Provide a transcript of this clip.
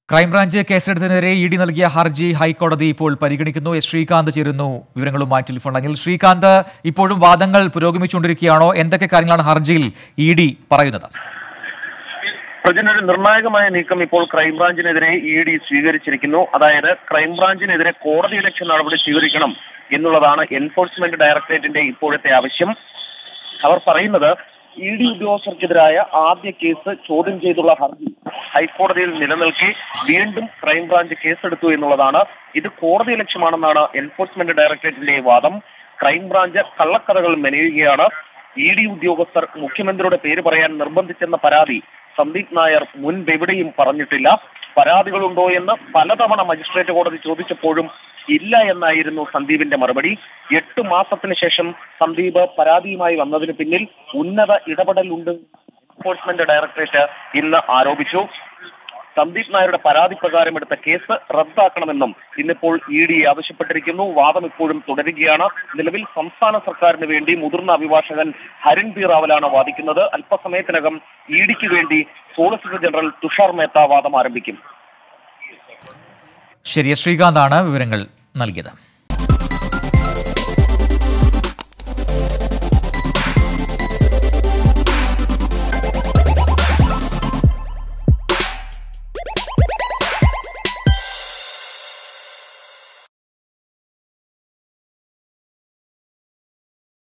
crime branch കേസെടുത്തതിനെതിരെ E D നൽകിയ ഹർജി ഹൈക്കോടതി ഇപ്പോൾ പരിഗണിക്കുന്നു എസ് ശ്രീകാന്ത് ചേരുന്നു വിവരങ്ങളുമായി ടെലിഫോൺ ലൈനിൽ ശ്രീകാന്ത് ഇപ്പോഴും വാദങ്ങൾ പുരോഗമിച്ചുകൊണ്ടിരിക്കുകയാണോ എന്തൊക്കെ കാര്യങ്ങളാണ് ഹർജിയിൽ ഇ ഡി പറയുന്നത് പ്രജൻ ഒരു നിർണായകമായ നീക്കം ഇപ്പോൾ ക്രൈംബ്രാഞ്ചിനെതിരെ ഇ ഡി സ്വീകരിച്ചിരിക്കുന്നു അതായത് ക്രൈംബ്രാഞ്ചിനെതിരെ കോടതി ഇലക്ഷൻ നടപടി സ്വീകരിക്കണം എന്നുള്ളതാണ് എൻഫോഴ്സ്മെന്റ് ഡയറക്ടറേറ്റിന്റെ ഇപ്പോഴത്തെ ആവശ്യം അവർ പറയുന്നത് ഇ ഡി ഉദ്യോഗസ്ഥർക്കെതിരായ ആദ്യ കേസ് ചോദ്യം ചെയ്തുള്ള ഹർജി ഹൈക്കോടതിയിൽ നിലനിൽക്കെ വീണ്ടും ക്രൈംബ്രാഞ്ച് കേസെടുത്തു എന്നുള്ളതാണ് ഇത് കോടതി ലക്ഷ്യമാണെന്നാണ് എൻഫോഴ്സ്മെന്റ് ഡയറക്ടറേറ്റിന്റെ വാദം ക്രൈംബ്രാഞ്ച് കള്ളക്കഥകൾ മെനയുകയാണ് ഇ ഡി ഉദ്യോഗസ്ഥർ മുഖ്യമന്ത്രിയുടെ പേര് പറയാൻ നിർബന്ധിച്ചെന്ന പരാതി സന്ദീപ് നായർ മുൻപെവിടെയും പറഞ്ഞിട്ടില്ല പരാതികളുണ്ടോ എന്ന് പലതവണ മജിസ്ട്രേറ്റ് കോടതി ചോദിച്ചപ്പോഴും ഇല്ല എന്നായിരുന്നു സന്ദീപിന്റെ മറുപടി എട്ട് മാസത്തിന് ശേഷം സന്ദീപ് പരാതിയുമായി വന്നതിന് പിന്നിൽ ഉന്നത ഇടപെടലുണ്ട് എൻഫോഴ്സ്മെന്റ് ഡയറക്ടറേറ്റ് ഇന്ന് ആരോപിച്ചു സന്ദീപ് നായരുടെ പരാതി പ്രകാരം എടുത്ത കേസ് റദ്ദാക്കണമെന്നും ഇന്നിപ്പോൾ ഇ ഡി ആവശ്യപ്പെട്ടിരിക്കുന്നു വാദം ഇപ്പോഴും തുടരുകയാണ് നിലവിൽ സംസ്ഥാന സർക്കാരിന് വേണ്ടി മുതിർന്ന അഭിഭാഷകൻ ഹരിൻ പി റാവലാണ് വാദിക്കുന്നത് അല്പസമയത്തിനകം ഇ ഡിക്ക് വേണ്ടി സോളിസിറ്റർ ജനറൽ തുഷാർ മേത്ത വാദം ആരംഭിക്കും ശരി എസ് ശ്രീകാന്താണ് വിവരങ്ങൾ നൽകിയത്